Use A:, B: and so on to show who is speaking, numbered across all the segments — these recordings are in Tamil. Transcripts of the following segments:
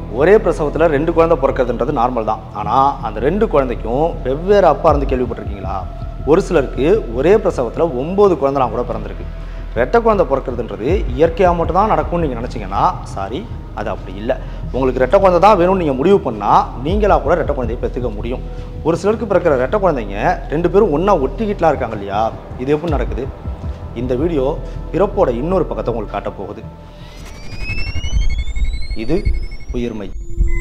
A: ஒரே பிரசவத்தில் ரெண்டு குழந்தை பிறக்கிறதுன்றது நார்மல் தான் ஆனால் அந்த ரெண்டு குழந்தைக்கும் வெவ்வேறு அப்பா இருந்து கேள்விப்பட்டிருக்கீங்களா ஒரு சிலருக்கு ஒரே பிரசவத்தில் ஒம்பது குழந்தைலாம் கூட பிறந்திருக்கு ரெட்டை குழந்தை பிறக்கிறதுன்றது இயற்கையாக மட்டும் தான் நடக்கும்னு நீங்கள் நினச்சிங்கன்னா சாரி அது அப்படி இல்லை உங்களுக்கு ரெட்டை குழந்தை தான் வேணும்னு நீங்கள் முடிவு பண்ணால் நீங்களாக கூட ரெட்டை குழந்தையை பெற்றுக்க முடியும் ஒரு சிலருக்கு பிறக்கிற ரெட்டை குழந்தைங்க ரெண்டு பேரும் ஒன்றா ஒட்டிக்கிட்டுலாம் இருக்காங்க இல்லையா இது எப்படி நடக்குது இந்த வீடியோ பிறப்போட இன்னொரு பக்கத்தை உங்களுக்கு காட்டப் போகுது இது உயிர்மை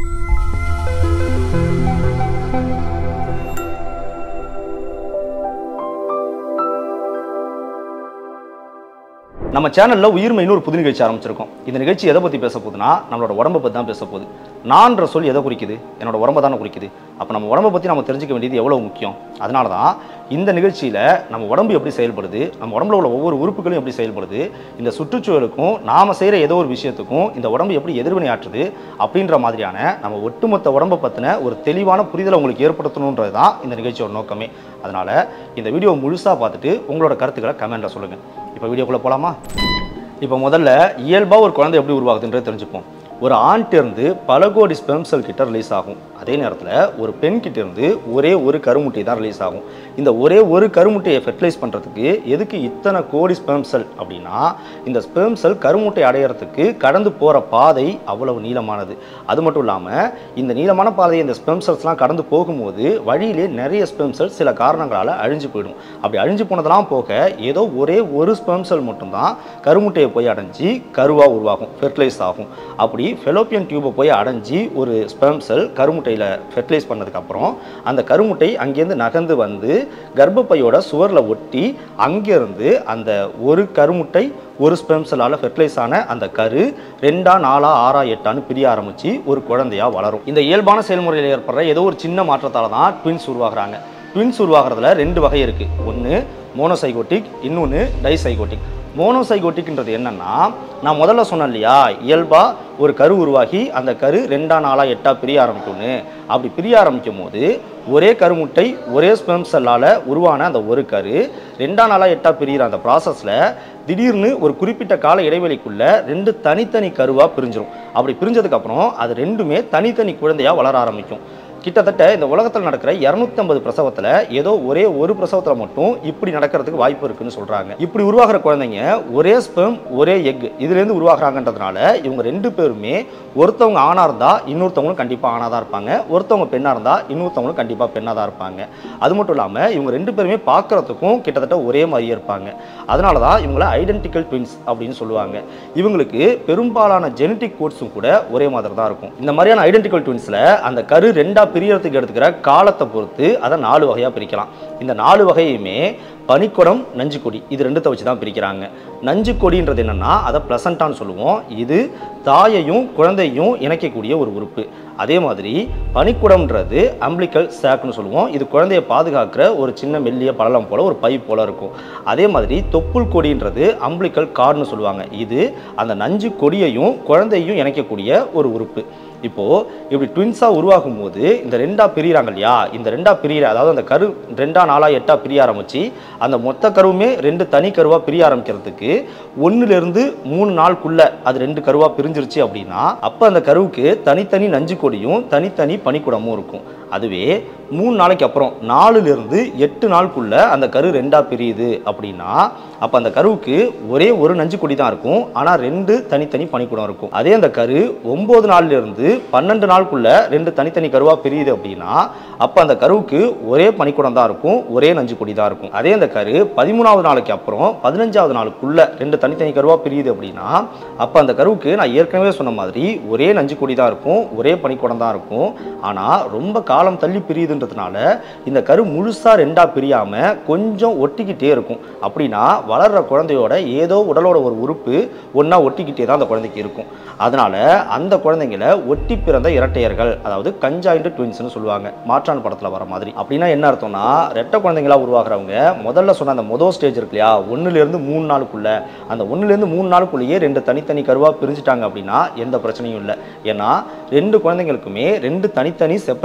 A: நம்ம சேனலில் உயிர்மைன்னு ஒரு புது நிகழ்ச்சி ஆரம்பிச்சிருக்கோம் இந்த நிகழ்ச்சி எதை பற்றி பேச போகுதுன்னா நம்மளோட உடம்பை பற்றி தான் பேச போகுது நான்ற சொல் எதை குறிக்குது என்னோட உடம்பை தானே குறிக்குது அப்போ நம்ம உடம்பை பற்றி நம்ம தெரிஞ்சுக்க வேண்டியது எவ்வளோ முக்கியம் அதனால தான் இந்த நிகழ்ச்சியில் நம்ம உடம்பு எப்படி செயல்படுது நம்ம உடம்புல உள்ள ஒவ்வொரு உறுப்புகளும் எப்படி செயல்படுது இந்த சுற்றுச்சூழலுக்கும் நாம் செய்கிற ஏதோ ஒரு விஷயத்துக்கும் இந்த உடம்பு எப்படி எதிர்வினை ஆற்றுது அப்படின்ற மாதிரியான நம்ம ஒட்டுமொத்த உடம்பை பற்றின ஒரு தெளிவான புரிதலை உங்களுக்கு ஏற்படுத்தணுன்றது தான் இந்த நிகழ்ச்சியோட நோக்கமே அதனால் இந்த வீடியோ முழுசாக பார்த்துட்டு உங்களோட கருத்துக்களை கமெண்ட்டில் சொல்லுங்கள் இப்போ வீடியோக்குள்ளே போகலாமா இப்போ முதல்ல இயல்பாக ஒரு குழந்தை எப்படி உருவாகுதுன்றது தெரிஞ்சுப்போம் ஒரு ஆண்கிட்ட இருந்து பல கோடி ஸ்பெர்ம் செல் கிட்ட ரிலீஸ் ஆகும் அதே நேரத்தில் ஒரு பெண் கிட்ட இருந்து ஒரே ஒரு கருமுட்டை தான் ரிலீஸ் ஆகும் இந்த ஒரே ஒரு கருமுட்டையை ஃபெர்டிலைஸ் பண்ணுறதுக்கு எதுக்கு இத்தனை கோடி ஸ்பெர்ம் செல் அப்படின்னா இந்த ஸ்பெர்ம் செல் கருமுட்டை அடையிறதுக்கு கடந்து போகிற பாதை அவ்வளவு நீளமானது அது மட்டும் இல்லாமல் இந்த நீளமான பாதையை இந்த ஸ்பெர்ம் செல்ஸ்லாம் கடந்து போகும்போது வழியிலே நிறைய ஸ்பெர்ம் செல் சில காரணங்களால் அழிஞ்சு போயிடும் அப்படி அழிஞ்சு போனதெல்லாம் போக ஏதோ ஒரே ஒரு ஸ்பெர்ம் செல் மட்டும்தான் கருமுட்டையை போய் அடைஞ்சு கருவாக உருவாகும் ஃபெர்டிலைஸ் ஆகும் அப்படி ஃபெலோப்பியன் டியூபை போய் அடைஞ்சு ஒரு ஸ்பெர்ம் செல் கருமுட்டையில் ஃபெர்டிலைஸ் பண்ணதுக்கப்புறம் அந்த கருமுட்டை அங்கேருந்து நகர்ந்து வந்து கர்ப்பப்பையோட சுவரில் ஒட்டி அங்கேருந்து அந்த ஒரு கருமுட்டை ஒரு ஸ்பெர்ம் செல்லால் ஃபெர்டிலைஸ் ஆன அந்த கரு ரெண்டா நாலா ஆறா எட்டான்னு பிரிய ஆரம்பித்து ஒரு குழந்தையாக வளரும் இந்த இயல்பான செயல்முறையில் ஏற்படுற ஏதோ ஒரு சின்ன மாற்றத்தால் தான் ட்வின்ஸ் உருவாகுறாங்க ட்வின்ஸ் உருவாகிறதுல ரெண்டு வகை இருக்குது ஒன்று மோனோசைகோட்டிக் இன்னொன்று டைசைகோட்டிக் மோனோசைகோட்டிக்ன்றது என்னன்னா நான் முதல்ல சொன்னேன் இல்லையா இயல்பாக ஒரு கரு உருவாகி அந்த கரு ரெண்டா நாளா எட்டா பிரிய ஆரம்பிக்கும்னு அப்படி பிரிய ஆரம்பிக்கும் போது ஒரே கருமுட்டை ஒரே ஸ்பெர்ம் செல்லால் உருவான அந்த ஒரு கரு ரெண்டா நாளா எட்டா பிரியிற அந்த ப்ராசஸில் திடீர்னு ஒரு குறிப்பிட்ட கால இடைவெளிக்குள்ள ரெண்டு தனித்தனி கருவாக பிரிஞ்சிரும் அப்படி பிரிஞ்சதுக்கப்புறம் அது ரெண்டுமே தனித்தனி குழந்தையாக வளர ஆரம்பிக்கும் கிட்டத்தட்ட இந்த உலகத்தில் நடக்கிற இரநூத்தம்பது பிரசவத்தில் ஏதோ ஒரே ஒரு பிரசவத்தில் மட்டும் இப்படி நடக்கிறதுக்கு வாய்ப்பு இருக்குன்னு சொல்கிறாங்க இப்படி உருவாகிற குழந்தைங்க ஒரே ஸ்பெர்ம் ஒரே எக் இதுலேருந்து உருவாகிறாங்கன்றதுனால இவங்க ரெண்டு பேருமே ஒருத்தவங்க ஆணாக இருந்தால் இன்னொருத்தவங்களும் கண்டிப்பாக ஆணாக தான் இருப்பாங்க ஒருத்தவங்க பெண்ணாக இருந்தால் இன்னொருத்தவங்களும் கண்டிப்பாக பெண்ணாக தான் இருப்பாங்க அது மட்டும் இல்லாமல் இவங்க ரெண்டு பேருமே பார்க்குறதுக்கும் கிட்டத்தட்ட ஒரே மாதிரியே இருப்பாங்க அதனால தான் இவங்கள ஐடென்டிக்கல் ட்வின்ஸ் அப்படின்னு சொல்லுவாங்க இவங்களுக்கு பெரும்பாலான ஜெனட்டிக் கோட்ஸும் கூட ஒரே மாதிரி தான் இருக்கும் இந்த மாதிரியான ஐடென்டிக்கல் ட்வின்ஸில் அந்த கரு ரெண்டா பிரியறதுக்கு எடுத்துக்கிற காலத்தை பொறுத்து அதை நாலு வகையாக பிரிக்கலாம் இந்த நாலு வகையுமே பனிக்குடம் நஞ்சுக்கொடி இது ரெண்டுத்தை வச்சு தான் பிரிக்கிறாங்க நஞ்சுக்கொடின்றது என்னன்னா அதை ப்ளசண்டான்னு சொல்லுவோம் இது தாயையும் குழந்தையும் இணைக்கக்கூடிய ஒரு உறுப்பு அதே மாதிரி பனிக்குடம்ன்றது அம்பிளிக்கல் சாக்னு சொல்லுவோம் இது குழந்தையை பாதுகாக்கிற ஒரு சின்ன மெல்லிய பழம் போல ஒரு பைப் போல இருக்கும் அதே மாதிரி தொப்புள் கொடின்றது அம்பிளிக்கல் கார்டுன்னு சொல்லுவாங்க இது அந்த நஞ்சு கொடியையும் குழந்தையும் இணைக்கக்கூடிய ஒரு உறுப்பு இப்போ இப்படி ட்வின்ஸாக உருவாகும் போது இந்த ரெண்டா பிரியிறாங்க இல்லையா இந்த ரெண்டா பிரியிற அதாவது அந்த கரு ரெண்டா நாலா எட்டா பிரிய ஆரம்பிச்சு அந்த மொத்த கருவுமே ரெண்டு தனி கருவா பிரிய ஆரம்பிக்கிறதுக்கு ஒன்றுலேருந்து மூணு நாளுக்குள்ள அது ரெண்டு கருவா பிரிஞ்சிருச்சு அப்படின்னா அப்போ அந்த கருவுக்கு தனித்தனி நஞ்சு கொடியும் தனித்தனி பனிக்குடமும் இருக்கும் அதுவே மூணு நாளைக்கு அப்புறம் நாலுலேருந்து எட்டு நாளுக்குள்ள அந்த கரு ரெண்டா பிரியுது அப்படின்னா அப்போ அந்த கருவுக்கு ஒரே ஒரு நஞ்சு கொடி தான் இருக்கும் ஆனால் ரெண்டு தனித்தனி பனிக்குடம் இருக்கும் அதே அந்த கரு ஒம்பது நாள்லேருந்து பன்னெண்டு நாளுக்குள்ள ரெண்டு தனித்தனி கருவா பிரியுது அப்படின்னா அப்போ அந்த கருவுக்கு ஒரே பனிக்குடம் தான் இருக்கும் ஒரே நஞ்சு கொடி தான் இருக்கும் அதே அந்த கரு பதிமூணாவது நாளைக்கு அப்புறம் பதினஞ்சாவது நாளுக்குள்ள ரெண்டு தனித்தனி கருவா பிரியுது அப்படின்னா அப்போ அந்த கருவுக்கு நான் ஏற்கனவே சொன்ன மாதிரி ஒரே நஞ்சு கொடி தான் இருக்கும் ஒரே பனிக்குடம் தான் இருக்கும் ஆனால் ரொம்ப காலம் தள்ளி பிரியுதுன்றதுனால இந்த கரு முழுசா ரெண்டா பிரியாம கொஞ்சம் ஒட்டிக்கிட்டே இருக்கும் அப்படின்னா வளர்ற குழந்தையோட ஏதோ உடலோட ஒரு உறுப்பு ஒண்ணா ஒட்டிக்கிட்டே தான் அந்த குழந்தைக்கு இருக்கும் அதனால அந்த குழந்தைங்களை ஒட்டி பிறந்த இரட்டையர்கள் அதாவது கஞ்சாயிண்ட் ட்வின்ஸ்னு சொல்லுவாங்க மாற்றான் படத்துல வர மாதிரி அப்படின்னா என்ன அர்த்தம்னா ரெட்டை குழந்தைங்களா உருவாக்குறவங்க முதல்ல சொன்ன அந்த முதல் ஸ்டேஜ் இருக்கு இல்லையா ஒண்ணுல இருந்து மூணு நாளுக்குள்ள அந்த ஒண்ணுல இருந்து மூணு நாளுக்குள்ளேயே ரெண்டு தனித்தனி கருவா பிரிஞ்சுட்டாங்க அப்படின்னா எந்த பிரச்சனையும் இல்லை ஏன்னா ரெண்டு குழந்தைங்களுக்குமே ரெண்டு தனித்தனி செப்பரேட்டான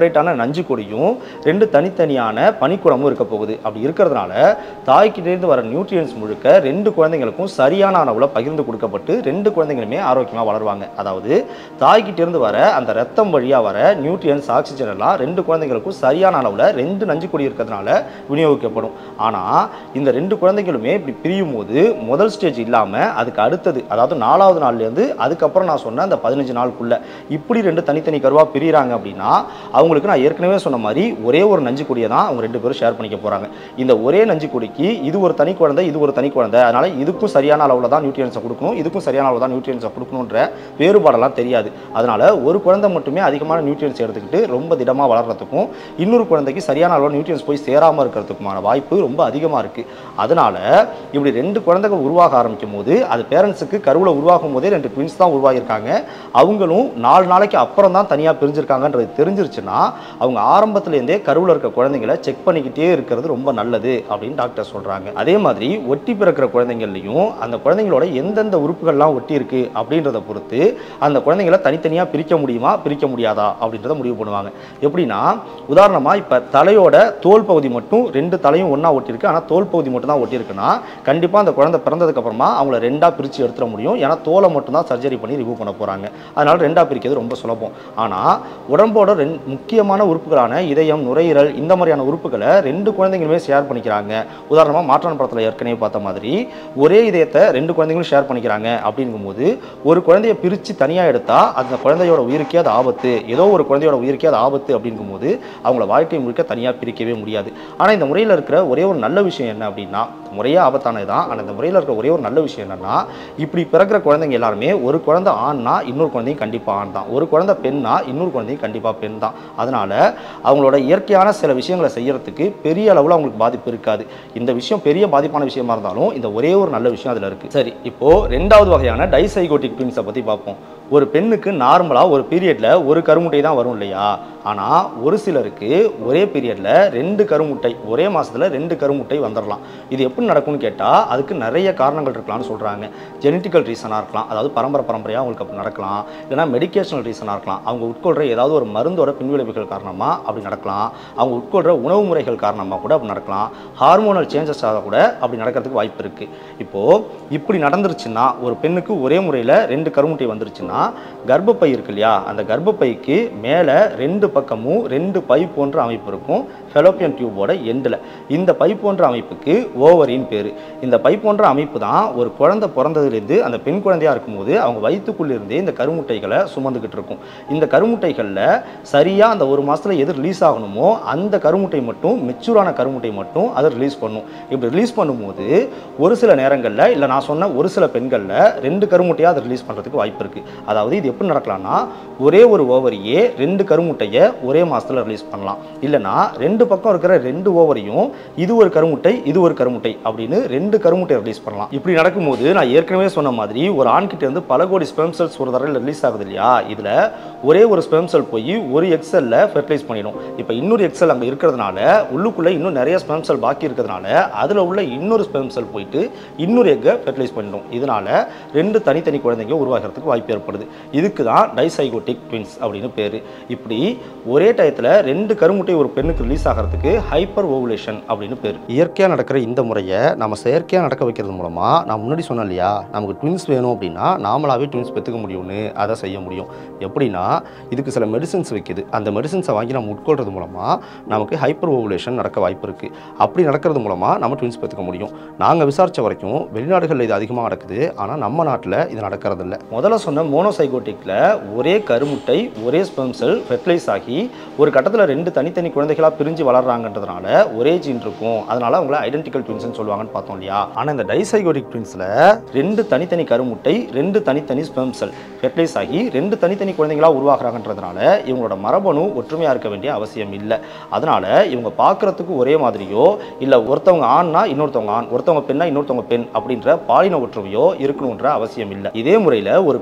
A: நஞ்சு கொடியும் ரெண்டு தனித்தனியான பனிக்குடமும் இருக்க போகுது அப்படி இருக்கிறதுனால தாய்கிட்டேருந்து வர நியூட்ரியன்ஸ் முழுக்க ரெண்டு குழந்தைங்களுக்கும் சரியான அளவில் பகிர்ந்து கொடுக்கப்பட்டு ரெண்டு குழந்தைங்களுமே ஆரோக்கியமாக வளருவாங்க அதாவது தாய்கிட்டேருந்து வர அந்த ரத்தம் வழியாக வர நியூட்ரியன்ஸ் ஆக்சிஜன் எல்லாம் ரெண்டு குழந்தைங்களுக்கும் சரியான அளவில் ரெண்டு நஞ்சு கொடி இருக்கிறதுனால விநியோகிக்கப்படும் ஆனால் இந்த ரெண்டு குழந்தைகளுமே இப்படி பிரியும் போது முதல் ஸ்டேஜ் இல்லாமல் அதுக்கு அடுத்தது அதாவது நாலாவது நாள்லேருந்து அதுக்கப்புறம் நான் சொன்ன அந்த பதினஞ்சு நாளுக்குள்ள இப்படி ரெண்டு தனித்தனி கருவாக பிரிகிறாங்க அப்படின்னா அவங்களுக்கு நான் ஏற்கனவே சொன்ன மாதிரி ஒரே ஒரு நஞ்சு கொடியை தான் அவங்க ரெண்டு பேரும் ஷேர் பண்ணிக்க போகிறாங்க இந்த ஒரே நஞ்சு கொடிக்கு இது ஒரு தனி குழந்தை இது ஒரு தனி குழந்தை அதனால் இதுக்கும் சரியான அளவில் தான் நியூட்ரியன்ஸை கொடுக்கணும் இதுக்கும் சரியான அளவில் தான் நியூட்ரியன்ஸை கொடுக்கணுன்ற வேறுபாடெல்லாம் தெரியாது அதனால் ஒரு குழந்தை மட்டுமே அதிகமான நியூட்ரியன்ஸ் எடுத்துக்கிட்டு ரொம்ப திடமாக வளர்கிறதுக்கும் இன்னொரு குழந்தைக்கு சரியான அளவில் நியூட்ரியன்ஸ் போய் சேராமல் இருக்கிறதுக்குமான வாய்ப்பு ரொம்ப அதிகமாக இருக்குது அதனால் இப்படி ரெண்டு குழந்தைகள் உருவாக ஆரம்பிக்கும் போது அது பேரண்ட்ஸுக்கு கருவில் உருவாகும் போதே ரெண்டு ட்வின்ஸ் தான் உருவாகியிருக்காங்க அவங்களும் நாலு நாளைக்கு அப்புறம் தான் தனியாக பிரிஞ்சிருக்காங்கன்றது தெரிஞ்சிருச்சுன்னா அவங்க ஆரம்பத்துலேருந்தே கருவில் இருக்க குழந்தைங்களை செக் பண்ணிக்கிட்டே இருக்கிறது ரொம்ப நல்லது அப்படின்னு டாக்டர் சொல்கிறாங்க அதே மாதிரி ஒட்டி பிறக்கிற குழந்தைங்கள்லையும் அந்த குழந்தைங்களோட எந்தெந்த உறுப்புகள்லாம் ஒட்டி இருக்கு அப்படின்றத பொறுத்து அந்த குழந்தைங்களை தனித்தனியாக பிரிக்க முடியுமா பிரிக்க முடியாதா அப்படின்றத முடிவு பண்ணுவாங்க எப்படின்னா உதாரணமாக இப்போ தலையோட தோல் பகுதி மட்டும் ரெண்டு தலையும் ஒன்றா ஒட்டியிருக்கு ஆனால் தோல் பகுதி மட்டும் தான் ஒட்டியிருக்குன்னா கண்டிப்பாக அந்த குழந்தை பிறந்ததுக்கு அப்புறமா அவங்கள ரெண்டாக பிரித்து எடுத்துட முடியும் ஏன்னா தோலை மட்டும் தான் சர்ஜரி பண்ணி ரிமூவ் பண்ண போகிறாங்க அதனால ரெண்டாக பிரிக்கிறது ரொம்ப சுலபம் ஆனால் உடம்போட ரெண்டு முக்கியமான உறுப்புகளான இதயம் நுரையீரல் இந்த மாதிரியான உறுப்புகளை ரெண்டு குழந்தைங்களுமே ஷேர் பண்ணிக்கிறாங்க உதாரணமாக மாற்றான் படத்தில் ஏற்கனவே பார்த்த மாதிரி ஒரே இதயத்தை ரெண்டு குழந்தைங்களும் ஷேர் பண்ணிக்கிறாங்க அப்படிங்கும்போது ஒரு குழந்தைய பிரித்து தனியாக எடுத்தால் அந்த குழந்தையோட உயிருக்கே அது ஆபத்து ஏதோ ஒரு குழந்தையோட உயிருக்கே அது ஆபத்து அப்படிங்கும்போது அவங்கள வாழ்க்கை முழுக்க தனியாக பிரிக்கவே முடியாது ஆனால் இந்த முறையில் இருக்கிற ஒரே ஒரு நல்ல விஷயம் என்ன அப்படின்னா முறையே ஆபத்தானது தான் ஆனால் இந்த முறையில் இருக்கிற ஒரே ஒரு நல்ல விஷயம் என்னன்னா இப்படி பிறக்கிற குழந்தைங்க எல்லாருமே ஒரு குழந்தை ஆண்னா இன்னொரு குழந்தையும் கண்டிப்பாக ஆண் தான் ஒரு குழந்தை பெண்ணா இன்னொரு குழந்தையும் கண்டிப்பாக பெண் தான் அதனால அவங்களோட இயற்கையான சில விஷயங்களை செய்யறதுக்கு பெரிய அளவில் அவங்களுக்கு பாதிப்பு இருக்காது இந்த விஷயம் பெரிய பாதிப்பான விஷயமா இருந்தாலும் இந்த ஒரே ஒரு நல்ல விஷயம் அதில் இருக்கு சரி இப்போ ரெண்டாவது வகையான டைசைகோட்டிக் ட்வின்ஸை பற்றி பார்ப்போம் ஒரு பெண்ணுக்கு நார்மலாக ஒரு பீரியட்ல ஒரு கருமுட்டை தான் வரும் இல்லையா ஆனால் ஒரு சிலருக்கு ஒரே பீரியட்ல ரெண்டு கருமுட்டை ஒரே மாசத்துல ரெண்டு கருமுட்டை வந்துடலாம் இது எப்படி நடக்கும்னு கேட்டால் அதுக்கு நிறைய காரணங்கள் இருக்கலாம்னு சொல்கிறாங்க ஜெனட்டிக்கல் ரீசனாக இருக்கலாம் அதாவது பரம்பரை பரம்பரையாக அவங்களுக்கு அப்படி நடக்கலாம் இல்லைனா மெடிக்கேஷனல் ரீசனாக இருக்கலாம் அவங்க உட்கொள்கிற ஏதாவது ஒரு மருந்தோட பின்விளைவுகள் காரணமாக அப்படி நடக்கலாம் அவங்க உட்கொள்கிற உணவு முறைகள் காரணமாக கூட அப்படி நடக்கலாம் ஹார்மோனல் சேஞ்சஸாக கூட அப்படி நடக்கிறதுக்கு வாய்ப்பு இருக்குது இப்போது இப்படி நடந்துருச்சுன்னா ஒரு பெண்ணுக்கு ஒரே முறையில் ரெண்டு கருமுட்டை வந்துருச்சுன்னா கர்ப்பப்பை இருக்கு இல்லையா அந்த கர்ப்பப்பைக்கு மேலே ரெண்டு பக்கமும் ரெண்டு பை போன்ற அமைப்பு இருக்கும் ஃபெலோப்பியன் டியூபோட எண்டில் இந்த பை போன்ற அமைப்புக்கு ஓவரின் பேர் இந்த பை போன்ற அமைப்பு தான் ஒரு குழந்தை பிறந்ததுலேருந்து அந்த பெண் குழந்தையாக இருக்கும்போது அவங்க வயிற்றுக்குள்ளிருந்தே இந்த கருமுட்டைகளை சுமந்துக்கிட்டு இருக்கும் இந்த கருமுட்டைகளில் சரியாக அந்த ஒரு மாதத்தில் எது ரிலீஸ் ஆகணுமோ அந்த கருமுட்டை மட்டும் மெச்சூரான கருமுட்டை மட்டும் அதை ரிலீஸ் பண்ணும் இப்படி ரிலீஸ் பண்ணும்போது ஒரு சில நேரங்களில் இல்லை நான் சொன்ன ஒரு சில பெண்களில் ரெண்டு கருமுட்டையாக அதை ரிலீஸ் பண்ணுறதுக்கு வாய்ப்பு இருக்குது அதாவது இது எப்படி நடக்கலாம்னா ஒரே ஒரு ஓவரியே ரெண்டு கருமுட்டையை ஒரே மாதத்தில் ரிலீஸ் பண்ணலாம் இல்லைனா ரெண்டு பக்கம் இருக்கிற ரெண்டு ஓவரையும் இது ஒரு கருமுட்டை இது ஒரு கருமுட்டை அப்படின்னு ரெண்டு கருமுட்டை ரிலீஸ் பண்ணலாம் இப்படி நடக்கும்போது நான் ஏற்கனவே சொன்ன மாதிரி ஒரு ஆண்கிட்ட இருந்து பல கோடி ஸ்பெர்ம் செல்ஸ் ஒரு தடவை ரிலீஸ் ஆகுது இல்லையா இதில் ஒரே ஒரு ஸ்பெர்ம் செல் போய் ஒரு எக்ஸல்ல ஃபெர்டிலைஸ் பண்ணிடும் இப்போ இன்னொரு எக்ஸல் அங்கே இருக்கிறதுனால உள்ளுக்குள்ளே இன்னும் நிறைய ஸ்பெர்ம் செல் பாக்கி இருக்கிறதுனால அதில் உள்ள இன்னொரு ஸ்பெர்ம் செல் போயிட்டு இன்னொரு எக்கை ஃபெர்டிலைஸ் பண்ணிடும் இதனால ரெண்டு தனித்தனி குழந்தைங்க உருவாகிறதுக்கு வாய்ப்பு ஏற்படுது இதுக்கு தான் டைசைகோட்டிக் ட்வின்ஸ் அப்படின்னு பேர் இப்படி ஒரே டயத்தில் ரெண்டு கருமுட்டை ஒரு பெண்ணுக்கு ரிலீஸ் ஆகிறதுக்கு ஹைப்பர் ஓவுலேஷன் அப்படின்னு பேர் இயற்கையாக நடக்கிற இந்த முறையை நம்ம செயற்கையாக நடக்க வைக்கிறது மூலமாக நான் முன்னாடி சொன்னேன் இல்லையா நமக்கு ட்வின்ஸ் வேணும் அப்படின்னா நாமளாவே ட்வின்ஸ் பெற்றுக்க முடியும்னு அதை செய்ய முடியும் எப்படின்னா இதுக்கு சில மெடிசின்ஸ் வைக்குது அந்த மெடிசின்ஸை வாங்கி நம்ம உட்கொள்றது மூலமாக நமக்கு ஹைப்பர் ஓவுலேஷன் நடக்க வாய்ப்பு இருக்குது அப்படி நடக்கிறது மூலமாக நம்ம ட்வின்ஸ் பெற்றுக்க முடியும் நாங்கள் விசாரித்த வரைக்கும் வெளிநாடுகளில் இது அதிகமாக நடக்குது ஆனால் நம்ம நாட்டில் இது நடக்கிறது இல்லை முதல்ல சொன்ன மோனோசைகோட்டிக்கில் ஒரே கருமுட்டை ஒரே ஸ்பெர்ம் செல் ஃபெர்டிலைஸ் ஆகி ஒரு கட்டத்தில் ரெண்டு தனித்தனி குழந்தைகளாக பிரிஞ்சு வளர்றாங்கன்றதுனால ஒரே ஜீன் இருக்கும் அதனால அவங்கள ஐடென்டிக்கல் ட்வின்ஸ்னு சொல்லுவாங்கன்னு பார்த்தோம் இல்லையா ஆனால் இந்த டைசைகோட்டிக் ட்வின்ஸில் ரெண்டு தனித்தனி கருமுட்டை ரெண்டு தனித்தனி ஸ்பெர்ம் செல் ஃபெர்டிலைஸ் ஆகி ரெண்டு தனித்தனி குழந்தைகளாக உருவாகிறாங்கன்றதுனால இவங்களோட மரபணு ஒற்றுமையாக இருக்க வேண்டிய அவசியம் இல்லை அதனால இவங்க பார்க்கறதுக்கு ஒரே மாதிரியோ இல்லை ஒருத்தவங்க ஆண்னா இன்னொருத்தவங்க ஆண் ஒருத்தவங்க பெண்ணா இன்னொருத்தவங்க பெண் அப்படின்ற பாலின ஒற்றுமையோ இருக்கணுன்ற அவசியம் இல்லை இதே முறையில் ஒரு பெண்கிட்ட இருந்து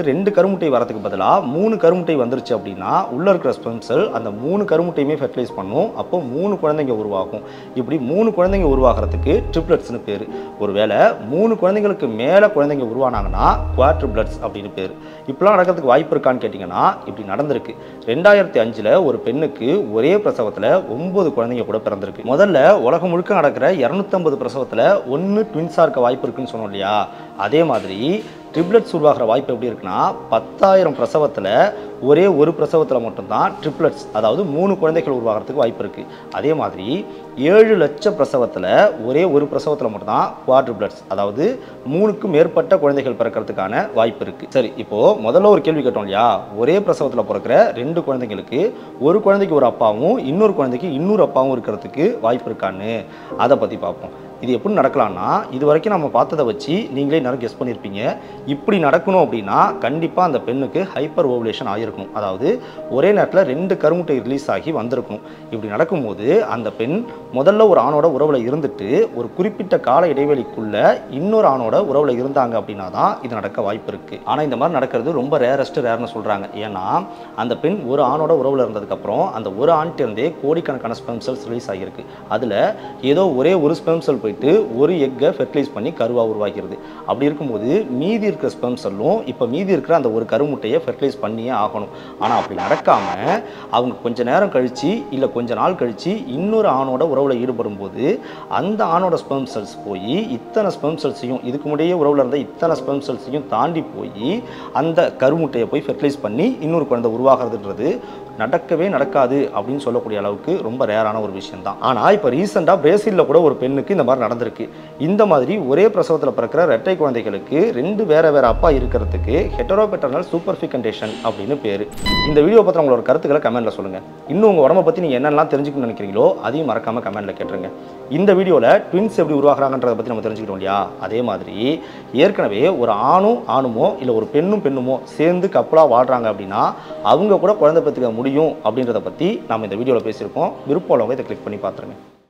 A: ரெண்டு கருமுட்டை வரதுக்கு பதிலாக மூணு கருமுட்டை வந்துருச்சு அப்படின்னா உள்ளே இருக்கிற ஸ்பெம் செல் அந்த மூணு கருமுட்டையுமே ஃபெர்டிலைஸ் பண்ணும் அப்போ மூணு குழந்தைங்க உருவாகும் இப்படி மூணு குழந்தைங்க உருவாகிறதுக்கு ட்ரிப்ளட்ஸ்னு பேர் ஒருவேளை மூணு குழந்தைங்களுக்கு மேலே குழந்தைங்க உருவானாங்கன்னா குவாட்ரிப்ளட்ஸ் அப்படின்னு பேர் இப்படிலாம் நடக்கிறதுக்கு வாய்ப்பு இருக்கான்னு கேட்டிங்கன்னா இப்படி நடந்திருக்கு ரெண்டாயிரத்தி அஞ்சில் ஒரு பெண்ணுக்கு ஒரே பிரசவத்தில் ஒன்பது குழந்தைங்க கூட பிறந்திருக்கு முதல்ல உலகம் முழுக்க நடக்கிற இரநூத்தம்பது பிரசவத்தில் ஒன்று ட்வின்ஸாக இருக்க வாய்ப்பு இருக்குன்னு சொன்னோம் இல்லையா அதே மாதிரி ட்ரிப்ளட்ஸ் உருவாகிற வாய்ப்பு எப்படி இருக்குன்னா பத்தாயிரம் பிரசவத்தில் ஒரே ஒரு பிரசவத்தில் மட்டும்தான் ட்ரிப்ளட்ஸ் அதாவது மூணு குழந்தைகள் உருவாகிறதுக்கு வாய்ப்பு இருக்குது அதே மாதிரி ஏழு லட்ச பிரசவத்தில் ஒரே ஒரு பிரசவத்தில் மட்டும்தான் குவாட்ரிப்ளட்ஸ் அதாவது மூணுக்கு மேற்பட்ட குழந்தைகள் பிறக்கிறதுக்கான வாய்ப்பு இருக்குது சரி இப்போது முதல்ல ஒரு கேள்வி கேட்டோம் இல்லையா ஒரே பிரசவத்தில் பிறக்கிற ரெண்டு குழந்தைங்களுக்கு ஒரு குழந்தைக்கு ஒரு அப்பாவும் இன்னொரு குழந்தைக்கு இன்னொரு அப்பாவும் இருக்கிறதுக்கு வாய்ப்பு இருக்கான்னு அதை பற்றி பார்ப்போம் இது எப்படி நடக்கலாம்னா இது வரைக்கும் நம்ம பார்த்ததை வச்சு நீங்களே நேரம் கெஸ் பண்ணியிருப்பீங்க இப்படி நடக்கணும் அப்படின்னா கண்டிப்பாக அந்த பெண்ணுக்கு ஹைப்பர் ஓவுலேஷன் ஆகிருக்கணும் அதாவது ஒரே நேரத்தில் ரெண்டு கருமுட்டை ரிலீஸ் ஆகி வந்திருக்கணும் இப்படி நடக்கும்போது அந்த பெண் முதல்ல ஒரு ஆணோட உறவில் இருந்துட்டு ஒரு குறிப்பிட்ட கால இடைவெளிக்குள்ள இன்னொரு ஆணோட உறவில் இருந்தாங்க அப்படின்னா தான் இது நடக்க வாய்ப்பு இருக்குது ஆனால் இந்த மாதிரி நடக்கிறது ரொம்ப ரேரஸ்ட் ரேர்னு சொல்கிறாங்க ஏன்னா அந்த பெண் ஒரு ஆணோட உறவில் இருந்ததுக்கப்புறம் அந்த ஒரு ஆண்கிட்டேருந்தே கோடிக்கணக்கான ஸ்பெம் செல்ஸ் ரிலீஸ் ஆகியிருக்கு அதில் ஏதோ ஒரே ஒரு ஸ்பெம் செல் போயிட்டு ஒரு எக்கை ஃபெர்டிலைஸ் பண்ணி கருவாக உருவாக்கிறது அப்படி இருக்கும்போது மீதி இருக்கிற ஸ்பெம் செல்லும் இப்போ மீதி இருக்கிற அந்த ஒரு கருமுட்டையை ஃபெர்டிலைஸ் பண்ணியே ஆகணும் ஆனால் அப்படி நடக்காமல் அவங்க கொஞ்ச நேரம் கழித்து இல்லை கொஞ்ச நாள் கழித்து இன்னொரு ஆணோட உறவில் ஈடுபடும் போது அந்த ஆணோட ஸ்பெம் செல்ஸ் போய் இத்தனை ஸ்பெம் செல்ஸையும் இதுக்கு முன்னாடியே உறவில் இருந்த இத்தனை ஸ்பெம் செல்ஸையும் தாண்டி போய் அந்த கருமுட்டையை போய் ஃபெர்டிலைஸ் பண்ணி இன்னொரு குழந்தை உருவாகிறதுன்றது நடக்கவே நடக்காது அப்படின்னு சொல்லக்கூடிய அளவுக்கு ரொம்ப ரேரான ஒரு விஷயம் தான் ஆனால் இப்போ ரீசெண்டாக பிரேசிலில் கூட ஒரு பெண்ணுக்கு இந்த மாதிரி நடந்திருக்கு இந்த மாதிரி ஒரே பிரசவத்தில் பிறக்கிற ரெட்டை குழந்தைகளுக்கு ரெண்டு வேற வேற அப்பா இருக்கிறதுக்கு ஹெட்டரோபெட்டர்னல் சூப்பர் ஃபிகண்டேஷன் அப்படின்னு பேர் இந்த வீடியோ பற்றி உங்களோட கருத்துக்களை கமெண்ட்டில் சொல்லுங்கள் இன்னும் உங்கள் உடம்பை பற்றி நீங்கள் என்னெல்லாம் தெரிஞ்சுக்கணும்னு நினைக்கிறீங்களோ அதையும் மறக்காமல் கமெண்ட்டில் கேட்டுருங்க இந்த வீடியோவில் ட்வின்ஸ் எப்படி உருவாகிறாங்கன்றதை பற்றி நம்ம தெரிஞ்சுக்கிட்டோம் இல்லையா அதே மாதிரி ஏற்கனவே ஒரு ஆணும் ஆணுமோ இல்லை ஒரு பெண்ணும் பெண்ணுமோ சேர்ந்து கப்பலாக வாழ்கிறாங்க அப்படின்னா அவங்க கூட குழந்தை பெற்றுக்க முடியும் அப்படின்றத பற்றி நம்ம இந்த வீடியோவில் பேசியிருக்கோம் விருப்பம் உள்ளவங்க இதை கிளிக் பண்ணி பார்த்துருங்க